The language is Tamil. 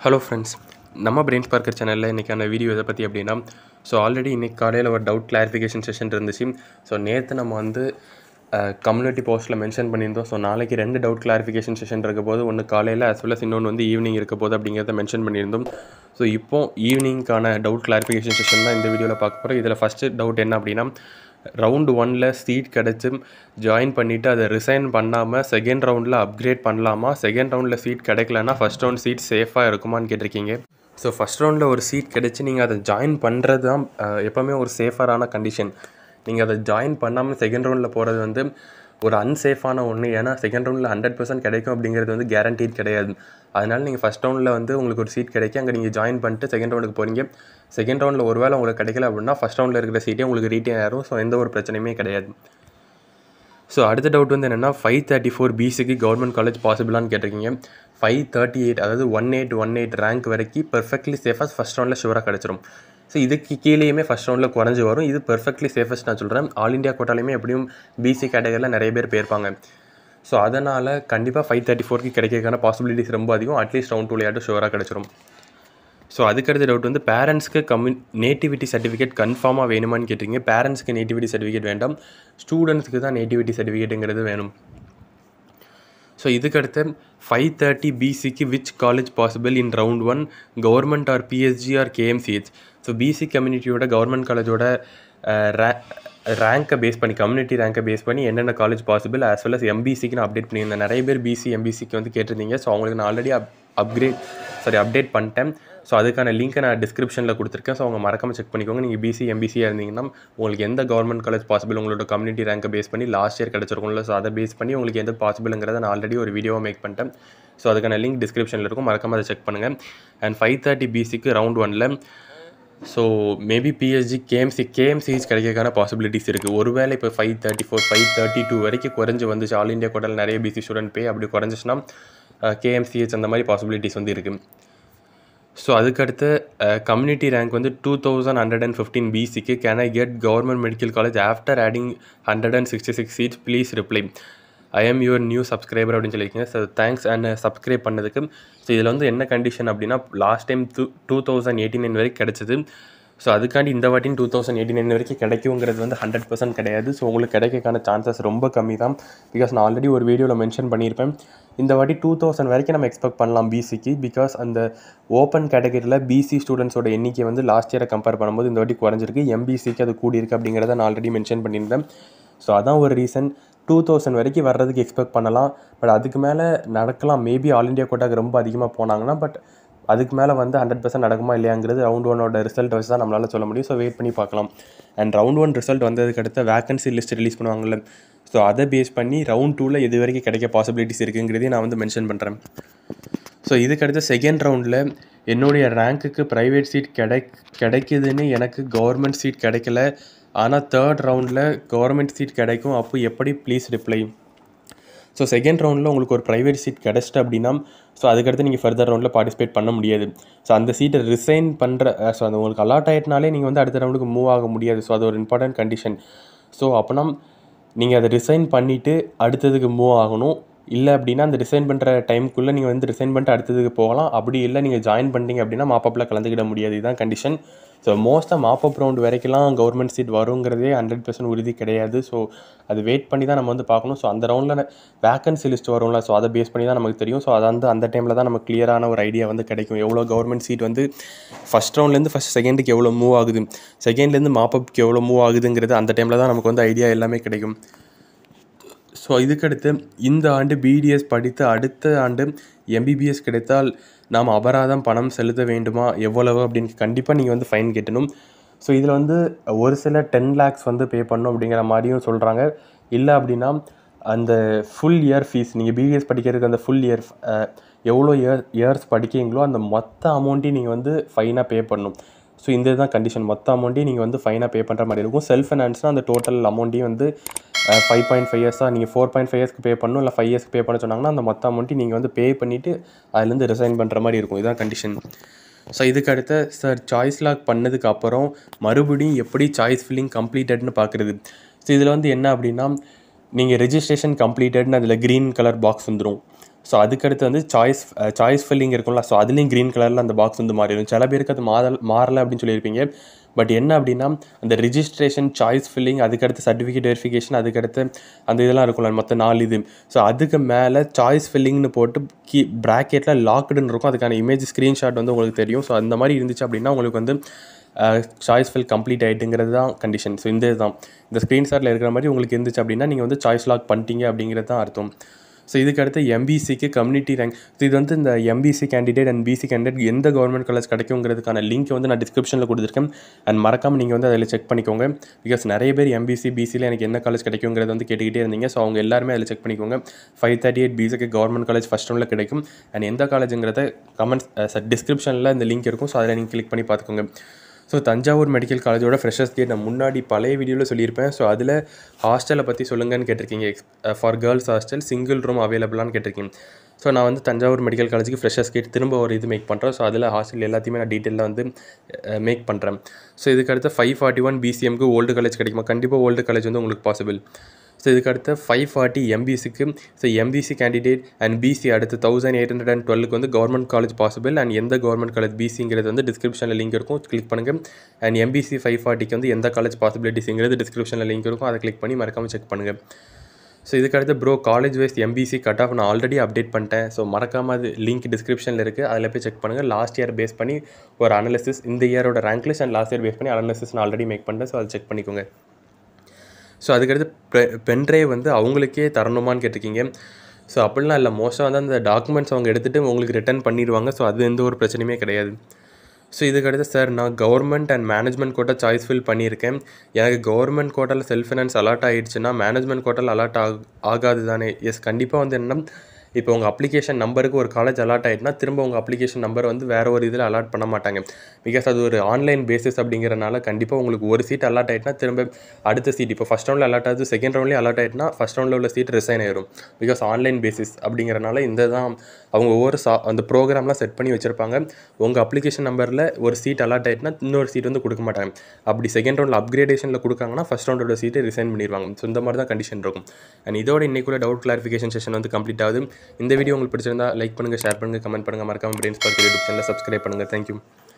ஹலோ ஃப்ரெண்ட்ஸ் நம்ம பிரெயின் ஸ்பார்க்கர் சேனலில் இன்றைக்கான வீடியோ எதை பற்றி அப்படின்னா ஸோ ஆல்ரெடி இன்றைக்கி காலையில் ஒரு டவுட் கிளாரிஃபிகேஷன் செஷன் இருந்துச்சு ஸோ நேற்று நம்ம வந்து கம்யூனிட்டி போஸ்ட்டில் மென்ஷன் பண்ணியிருந்தோம் ஸோ நாளைக்கு ரெண்டு டவுட் கிளாரிஃபிகேஷன் செஷன் இருக்க போது ஒன்று காலையில் as well as இன்னொன்று வந்து ஈவினிங் இருக்க போது அப்படிங்கிறத மென்ஷன் பண்ணியிருந்தோம் ஸோ இப்போ ஈவினிங்க்கான டவுட் கிளாரிஃபிகேஷன் செஷன் தான் இந்த வீடியோவில் பார்க்க போகிறோம் இதில் ஃபஸ்ட்டு டவுட் என்ன அப்படின்னா ரவுண்டு ஒனில் சீட் கிடச்சி ஜாயின் பண்ணிவிட்டு அதை ரிசைன் பண்ணாமல் செகண்ட் ரவுண்டில் அப்கிரேட் பண்ணலாமா செகண்ட் ரவுண்டில் சீட் கிடைக்கலன்னா ஃபஸ்ட் ரவுண்ட் சீட் சேஃபாக இருக்குமான்னு கேட்டிருக்கீங்க ஸோ ஃபஸ்ட் ரவுண்டில் ஒரு சீட் கிடச்சி நீங்கள் அதை ஜாயின் பண்ணுறது தான் அஹ், எப்போவுமே ஒரு சேஃபரான கண்டிஷன் நீங்கள் அதை ஜாயின் பண்ணாமல் செகண்ட் ரவுண்டில் போகிறது வந்து ஒரு அன்சேஃபான ஒன்று ஏன்னா செகண்ட் ரவுண்டில் ஹண்ட்ரட் பர்சன்ட் கிடைக்கும் அப்படிங்கிறது வந்து கேரண்டீட் கிடையாது அதனால் நீங்கள் ஃபஸ்ட் ரவுண்டில் வந்து உங்களுக்கு ஒரு சீட் கிடைக்கும் அங்கே நீங்கள் ஜாயின் பண்ணிட்டு செகண்ட் ரவுண்டுக்கு போகிறீங்க செகண்ட் ரவுண்டில் ஒரு வேளை உங்களுக்கு கிடைக்கல அப்படின்னா ஃபஸ்ட் ரவுண்டில் இருக்கிற சீட்டே உங்களுக்கு ரீட்டைன் ஆயிரும் ஸோ எந்த ஒரு பிரச்சனையுமே கிடையாது ஸோ அடுத்த டவுட் வந்து என்னென்னா ஃபைவ் தேர்ட்டி ஃபோர் பிசிக்கு கவர்மெண்ட் காலேஜ் பாசிபிளான்னு கேட்டிருக்கீங்க ஃபைவ் தேர்ட்டி எயிட் அதாவது one eight one eight rank வரைக்கும் பெர்ஃபெக்ட்லி சேஃபாக ஃபஸ்ட் ரவுண்டில் ஷுவராக கிடச்சிரும் ஸோ இதுக்கு கீழேயுமே ஃபஸ்ட் ரவுண்டில் குறைஞ்சி வரும் இது பெர்ஃபெக்ட்லி சேஃபஸ்ட் நான் சொல்கிறேன் ஆல் இந்தியா கோட்டாலையுமே எப்படியும் பிசி கேட்டகரியில் நிறைய பேர் போயிருப்பாங்க ஸோ அதனால் கண்டிப்பாக ஃபைவ் தேர்ட்டி ஃபோருக்கு கிடைக்கிறதுக்கான பாசிபிலிட்டிஸ் ரொம்ப அதிகம் அட்லீஸ்ட் ரவுண்ட் டூலையாட்டும் ஷுவராக கிடச்சிரும் ஸோ அதுக்கடுத்த டவுட் வந்து பேரண்ட்ஸ்க்கு கம்யூ நேட்டிவிட்டி சர்டிஃபிகேட் கன்ஃபார்மாக வேணுமான்னு கேட்டிங்க பேரண்ட்ஸ்க்கு நேட்டிவிட்டி சர்டிஃபிகேட் வேண்டாம் ஸ்டூடெண்ட்ஸ்க்கு தான் நேட்டிவிட்டி சர்டிஃபிகேட்டுங்கிறது வேணும் ஸோ இதுக்கடுத்து ஃபைவ் தேர்ட்டி பிசிக்கு which college possible in round one government R PSG R KMCH so BC கம்யூனிட்டியோட கவர்மெண்ட் காலேஜோட ரேங்கை பேஸ் பண்ணி கம்யூனிட்டி ரேங்கை பேஸ் பண்ணி என்னென்ன college possible as well as எம்பிசிக்கு நான் அப்டேட் பண்ணியிருந்தேன் நிறைய பேர் பிசி எம்பிசிக்கு வந்து கேட்டிருந்தீங்க ஸோ அவங்களுக்கு நான் already up upgrade sorry update பண்ணிட்டேன் ஸோ அதுக்கான லிங்க்கை நான் டிஸ்கிரிப்ஷனில் கொடுத்துருக்கேன் ஸோ அவங்க மறக்காம செக் பண்ணிக்கோங்க நீங்கள் பிசி எம்பிசியாக இருந்தீங்கன்னா உங்களுக்கு எந்த கவர்மெண்ட் காலேஜ் பாசிபிள் உங்களோட கம்யூனிட்டி ரேங்கை பேஸ் பண்ணி லாஸ்ட் இயர் கிடச்சிருக்கும்ல ஸோ அதை பேஸ் பண்ணி உங்களுக்கு எந்த பாசிபிளுங்கிறத நான் ஆல்ரெடி ஒரு வீடியோவை மேக் பண்ணிட்டேன் ஸோ அதுக்கான லிங்க் டிஸ்கிரிப்ஷனில் இருக்கும் மறக்காம அதை செக் பண்ணுங்கள் அண்ட் ஃபைவ் தேர்ட்டி பிசிக்கு ரவுண்ட் ஒனில் so maybe PSG KMC KMCH கிடைக்கிறதுக்கான பாசிபிலிட்டிஸ் இருக்குது ஒருவேளை இப்போ five thirty four five thirty two வரைக்கும் குறைஞ்சி வந்துச்சு ஆல் இந்தியா கோட்டால் நிறைய பிசி ஸ்டூடெண்ட் பே அப்படி குறைஞ்சிச்சுன்னா கேஎம்சிஹெச் அந்த மாதிரி பாசிபிலிட்டிஸ் வந்து இருக்குது ஸோ அதுக்கடுத்து கம்யூனிட்டி ரேங்க் வந்து two thousand hundred and fifteen பிசிக்கு can I get government medical college after adding hundred and sixty six seats please reply I am your new subscriber அப்படின்னு சொல்லியிருக்கீங்க ஸோ தேங்க்ஸ் அண்ட் சப்ஸ்கிரைப் பண்ணதுக்கு ஸோ இதில் வந்து என்ன கண்டிஷன் அப்படின்னா last time two two thousand eighty nine வரைக்கும் கிடச்சிது ஸோ அதுக்காண்டி இந்த வாட்டியும் டூ தௌசண்ட் எயிட்டி நைன் வரைக்கும் கிடைக்குங்கிறது வந்து ஹண்ட்ரட் பர்சன்ட் கிடையாது ஸோ உங்களுக்கு கிடைக்கிறதுக்கான சான்சஸ் ரொம்ப கம்மி தான் பிகாஸ் நான் ஆல்ரெடி ஒரு வீடியோவில் மென்ஷன் பண்ணியிருப்பேன் இந்த வாட்டி டூ தௌசண்ட் வரைக்கும் நம்ம எக்ஸ்பெக்ட் பண்ணலாம் பிசிக்கு பிகாஸ் அந்த ஓப்பன் கேட்டகரியில் பிசி ஸ்டூடெண்ட்ஸோட எண்ணிக்கை வந்து லாஸ்ட் இயரை கம்பேர் பண்ணும்போது இந்த வாட்டி குறைஞ்சிருக்கு எம்பிசிக்கு அது கூடியிருக்கு அப்படிங்கிறத நான் ஆல்ரெடி மென்ஷன் பண்ணியிருந்தேன் ஸோ அதான் ஒரு ரீசன் டூ தௌசண்ட் வரைக்கும் வர்றதுக்கு எக்ஸ்பெக்ட் பண்ணலாம் பட் அதுக்கு மேலே நடக்கலாம் மேபி ஆல் இந்தியா கோட்டாக்கு ரொம்ப அதிகமாக போனாங்கன்னா பட் அதுக்கு மேலே வந்து ஹண்ட்ரட் பர்சன்ட் நடக்குமா இல்லையாங்கிறது ரவுண்ட் ஒனோட ரிசல்ட் வச்சு தான் நம்மளால் சொல்ல முடியும் ஸோ வெயிட் பண்ணி பார்க்கலாம் அண்ட் ரவுண்ட் ஒன் ரிசல்ட் வந்ததுக்கு அடுத்த வேகன்சி லிஸ்ட் ரிலீஸ் பண்ணுவாங்கல்ல ஸோ அதை பேஸ் பண்ணி ரவுண்ட் டூவில் எது வரைக்கும் கிடைக்க பாசிபிலிட்டிஸ் இருக்குங்கிறதையும் நான் வந்து மென்ஷன் பண்ணுறேன் ஸோ இதுக்கடுத்து செகண்ட் ரவுண்டில் என்னுடைய ரேங்க்குக்கு ப்ரைவேட் சீட் கிடை கிடைக்குதுன்னு எனக்கு கவர்மெண்ட் சீட் கிடைக்கல ஆனால் தேர்ட் ரவுண்டில் கவர்மெண்ட் சீட் கிடைக்கும் அப்போ எப்படி ப்ளீஸ் ரிப்ளை ஸோ செகண்ட் ரவுண்டில் உங்களுக்கு ஒரு ப்ரைவேட் சீட் கிடச்சிட்டு அப்படின்னா ஸோ அதுக்கடுத்து நீங்கள் ஃபர்தர் ரவுண்டில் பார்ட்டிசிபேட் பண்ண முடியாது ஸோ அந்த சீட்டை ரிசைன் பண்ணுற ஸோ அது உங்களுக்கு அலாட் ஆகிட்டனாலே நீங்கள் வந்து அடுத்த ரவுண்டுக்கு மூவ் ஆக முடியாது ஸோ அது ஒரு இம்பார்ட்டன்ட் கண்டிஷன் ஸோ அப்போனா நீங்கள் அதை ரிசைன் பண்ணிவிட்டு அடுத்ததுக்கு மூவ் ஆகணும் இல்லை அப்படின்னா அந்த ரிசைன் பண்ணுற டைமுக்குள்ளே நீங்கள் வந்து ரிசைன் பண்ணிட்டு அடுத்ததுக்கு போகலாம் அப்படி இல்லை நீங்கள் ஜாயின் பண்ணிட்டீங்க அப்படின்னா மாப்பப்பில் கலந்துக்கிட முடியாது இதுதான் கண்டிஷன் ஸோ மோஸ்ட்டாக மாப்பப் ரவுண்ட் வரைக்கும்லாம் கவர்மெண்ட் சீட் வருங்கிறதே ஹண்ட்ரட் பர்சன்ட் உறுதி கிடையாது ஸோ அது வெயிட் பண்ணி தான் நம்ம வந்து பார்க்கணும் ஸோ அந்த ரவுண்டில் வேக்கன்சி லிஸ்ட் வரும்ல ஸோ அதை பேஸ் பண்ணி தான் நமக்கு தெரியும் ஸோ அது வந்து அந்த டைமில் தான் நமக்கு கிளியரான ஒரு ஐடியா வந்து கிடைக்கும் எவ்வளோ கவர்மெண்ட் சீட் வந்து ஃபஸ்ட் ரவுண்ட்லேருந்து ஃபஸ்ட் செகண்டுக்கு எவ்வளோ மூவ் ஆகுது செகண்ட்லேருந்து மாப்பப்க்கு எவ்வளோ மூவ் ஆகுதுங்கிறது அந்த டைமில் தான் நமக்கு வந்து ஐடியா எல்லாமே கிடைக்கும் ஸோ இதுக்கடுத்து இந்த ஆண்டு பிடிஎஸ் படித்து அடுத்த ஆண்டு எம்பிபிஎஸ் கிடைத்தால் நாம் அபராதம் பணம் செலுத்த வேண்டுமா எவ்வளவு அப்படின்னு கண்டிப்பாக நீங்கள் வந்து ஃபைன் கட்டணும் ஸோ இதில் வந்து ஒரு சில டென் லேக்ஸ் வந்து பே பண்ணணும் அப்படிங்கிற மாதிரியும் சொல்கிறாங்க இல்லை அப்படின்னா அந்த ஃபுல் இயர் ஃபீஸ் நீங்கள் பிடிஎஸ் படிக்கிறதுக்கு அந்த ஃபுல் இயர் எவ்வளோ இயர் இயர்ஸ் படிக்கிறீங்களோ அந்த மொத்த அமௌண்ட்டையும் நீங்கள் வந்து ஃபைனாக பே பண்ணணும் ஸோ இந்த இதுதான் கண்டிஷன் மொத்த அமௌண்ட்டையும் நீங்கள் வந்து ஃபைனாக பே பண்ணுற மாதிரி இருக்கும் செல்ஃப் ஃபினான்ஸ்னால் அந்த டோட்டல் அமௌண்ட்டையும் வந்து ஃபைவ் பாயிண்ட் ஃபைவ் இயர்ஸாக நீங்கள் ஃபோர் பாயிண்ட் ஃபைவ் இயர்ஸ்க்கு பே பண்ணணும் இல்லை ஃபைவ் இயர்ஸ்க்கு பே பண்ண சொன்னாங்கன்னா அந்த மொத்த அமௌண்ட்டையும் நீங்கள் வந்து பே பண்ணிவிட்டு அதுலேருந்து ரிசைன் பண்ணுற மாதிரி இருக்கும் இதுதான் கண்டிஷன் ஸோ இதுக்கு அடுத்த சார் சாய்ஸ் லாக் பண்ணதுக்கு அப்புறம் மறுபடியும் எப்படி சாய்ஸ் ஃபில்லிங் கம்ப்ளீட்டட்னு பார்க்குறது ஸோ இதில் வந்து என்ன அப்படின்னா நீங்கள் ரெஜிஸ்ட்ரேஷன் கம்ப்ளீட்டட்னு அதில் க்ரீன் கலர் பாக்ஸ் வந்துடும் ஸோ அதுக்கடுத்து வந்து சாய்ஸ் சாய்ஸ் ஃபில்லிங் இருக்கும்ல ஸோ அதுலேயும் க்ரீன் கலரில் அந்த பாக்ஸ் வந்து மாறிடும் சில பேருக்கு அது மாறல் மாறலை அப்படின்னு சொல்லியிருப்பீங்க பட் என்ன அப்படின்னா அந்த ரிஜிஸ்ட்ரேஷன் சாய்ஸ் ஃபில்லிங் அதுக்கடுத்து சர்டிஃபிகேட் வெரிஃபிகேஷன் அதுக்கடுத்து அந்த இதெல்லாம் இருக்கும்ல மொத்த நாலு இது ஸோ அதுக்கு மேலே சாய்ஸ் ஃபில்லிங்னு போட்டு கீ ப்ராக்கெட்டில் லாக்டுன்னு இருக்கும் அதுக்கான இமேஜ் ஸ்க்ரீன்ஷாட் வந்து உங்களுக்கு தெரியும் ஸோ அந்த மாதிரி இருந்துச்சு அப்படின்னா உங்களுக்கு வந்து சாய்ஸ் ஃபில் கம்ப்ளீட் ஆகிட்டுங்கிறது தான் கண்டிஷன் ஸோ இந்த இதுதான் இந்த ஸ்க்ரீன்ஷாட்டில் இருக்கிற மாதிரி உங்களுக்கு இருந்துச்சு அப்படின்னா நீங்கள் வந்து சாய்ஸ் லாக் பண்ணிட்டீங்க அப்படிங்கிறது தான் அர்த்தம் ஸோ இதுக்கு அடுத்து எம்பிசிக்கு கம்யூனிட்டி ரேங்க் ஸோ இது வந்து இந்த MBC candidate and BC candidate எந்த கவர்மெண்ட் காலேஜ் கிடைக்குங்கிறதுக்கான லிங்க் வந்து நான் டிஸ்கிரிப்ஷனில் கொடுத்துருக்கேன் அண்ட் மறக்காமல் நீங்கள் வந்து அதில் செக் பண்ணிக்கோங்க பிகாஸ் நிறைய பேர் எம்பிசி பிசியில் எனக்கு என்ன காலேஜ் கிடைக்குங்கிறது வந்து கேட்டுக்கிட்டே இருந்தீங்க ஸோ அவங்க எல்லாருமே அதில் செக் பண்ணிக்கோங்க ஃபைவ் தேர்ட்டி எயிட் பிசிக்கு கவர்மெண்ட் காலேஜ் ஃபஸ்ட் ரவுண்டில் கிடைக்கும் அண்ட் எந்த காலேஜுங்கிறத கமெண்ட்ஸ் டிஸ்கிரிப்ஷனில் இந்த லிங்க் இருக்கும் ஸோ அதில் நீங்கள் கிளிக் பண்ணி பார்த்துக்கோங்க ஸோ தஞ்சாவூர் மெடிக்கல் காலேஜோட ஃப்ரெஷர்ஸ் கேட் நான் முன்னாடி பழைய வீடியோவில் சொல்லியிருப்பேன் ஸோ அதில் ஹாஸ்டலை பற்றி சொல்லுங்கன்னு கேட்டிருக்கீங்க for girls hostel single room அவைலபிளான்னு கேட்டிருக்கீங்க ஸோ நான் வந்து தஞ்சாவூர் மெடிக்கல் காலேஜுக்கு ஃப்ரெஷர்ஸ் கேட் திரும்ப ஒரு இது மேக் பண்ணுறேன் ஸோ அதில் ஹாஸ்டல் எல்லாத்தையுமே நான் டீட்டெயிலாக வந்து மேக் பண்ணுறேன் ஸோ இதுக்கு அடுத்து ஃபைவ் ஃபார்ட்டி ஒன் பிசிஎம்க்கு ஓல்டு காலேஜ் கிடைக்குமா கண்டிப்பாக ஓல்டு காலேஜ் வந்து உங்களுக்கு பாசிபிள் ஸோ இதுக்கு அடுத்து ஃபைவ் ஃபார்ட்டி எம்பிசிக்கு so MBC candidate and BC அடுத்து தௌசண்ட் எயிட் ஹண்ட்ரட் அண்ட் டுவெல்க்கு வந்து கவர்மெண்ட் காலேஜ் பாசிபிள் அண்ட் எந்த கவர்மெண்ட் காலேஜ் பிசிங்கிறது வந்து டிஸ்கிரிப்ஷனில் லிங்க் இருக்கும் கிளிக் பண்ணுங்கள் அண்ட் எம்பிசி ஃபைவ் ஃபார்ட்டிக்கு வந்து எந்த காலேஜ் பாசிபிலிட்டிஸுங்கிறது டிஸ்கிரிப்ஷனில் லிங்க் இருக்கும் அதை கிளிக் பண்ணி மறக்காமல் செக் பண்ணுங்கள் ஸோ இதுக்கடுத்து bro college wise MBC cut off நான் ஆல்ரெடி அப்டேட் பண்ணிட்டேன் ஸோ மறக்காமல் அது லிங்க் டிஸ்கிரிப்ஷனில் இருக்குது அதில் போய் செக் பண்ணுங்கள் லாஸ்ட் இயர் பேஸ் பண்ணி ஒரு அனாலிசிஸ் இந்த இயரோட rank list and last year base பண்ணி அனாலிசிஸ் நான் ஆல்ரெடி மேக் பண்ணிட்டேன் ஸோ அதை செக் பண்ணிக்கோங்க ஸோ அதுக்கடுத்து பெ பென்ட்ரைவ் வந்து அவங்களுக்கே தரணுமான்னு கேட்டிருக்கீங்க ஸோ அப்படிலாம் இல்லை மோஸ்ட்டாக வந்து அந்த டாக்குமெண்ட்ஸ் அவங்க எடுத்துகிட்டு உங்களுக்கு ரிட்டர்ன் பண்ணிடுவாங்க ஸோ அது எந்த ஒரு பிரச்சனையுமே கிடையாது ஸோ இதுக்கடுத்து சார் நான் government and management quota choice fill பண்ணியிருக்கேன் எனக்கு கவர்மெண்ட் கோட்டாவில் செல்ஃப் ஃபினான்ஸ் அலாட் ஆகிடுச்சுன்னா மேனேஜ்மெண்ட் கோட்டாவில் அலாட் ஆக ஆகாது தானே எஸ் கண்டிப்பாக வந்து என்ன இப்போ உங்கள் அப்ளிகேஷன் நம்பருக்கு ஒரு காலேஜ் அலாட் ஆகிட்டுனா திரும்ப உங்கள் அப்ளிகேஷன் நம்பர் வந்து வேறு ஒரு இதில் அலாட் பண்ண மாட்டாங்க பிகாஸ் அது ஒரு ஆன்லைன் பேசிஸ் அப்படிங்கிறனால கண்டிப்பாக உங்களுக்கு ஒரு சீட் அலாட் ஆகிட்டுனா திரும்ப அடுத்த சீட் இப்போ ஃபஸ்ட் ரவுண்டில் அலாட் ஆகுது செகண்ட் ரவுண்ட்லேயும் அலாட் ஆகிட்டுனா ஃபஸ்ட் ரவுண்டில் உள்ள சீட் ரிசைன் ஆயிரும் பிகாஸ் ஆன்லைன் பேசிஸ் அப்படிங்கிறனால இந்த தான் அவங்க ஒவ்வொரு சா அந்த ப்ரோக்ராம்லாம் செட் பண்ணி வச்சுருப்பாங்க உங்கள் அப்ளிகேஷன் நம்பரில் ஒரு சீட் அலாட் ஆகிட்டுனா இன்னொரு சீட் வந்து கொடுக்க மாட்டாங்க அப்படி செகண்ட் ரவுண்டில் அப்கிரேடேஷனில் கொடுக்காங்கன்னா ஃபஸ்ட் ரவுண்டோட சீட்டை ரிசைன் பண்ணிடுவாங்க ஸோ இந்த மாதிரி தான் கண்டிஷன் இருக்கும் அண்ட் இதோட இன்னைக்கு கூட டவுட் கிளாரிஃபிகேஷன் செஷன் வந்து கம்ப்ளீட் ஆகுது இந்த வீடியோ உங்களுக்கு பிடிச்சிருந்தா லைக் பண்ணுங்கள் ஷேர் பண்ணுங்கள் கமெண்ட் பண்ணுங்கள் மறக்காம பிரெயின் ஸ்பார்க் யூடியூப் சேனலில் சப்ஸ்கிரைப் பண்ணுங்கள் தேங்க்யூ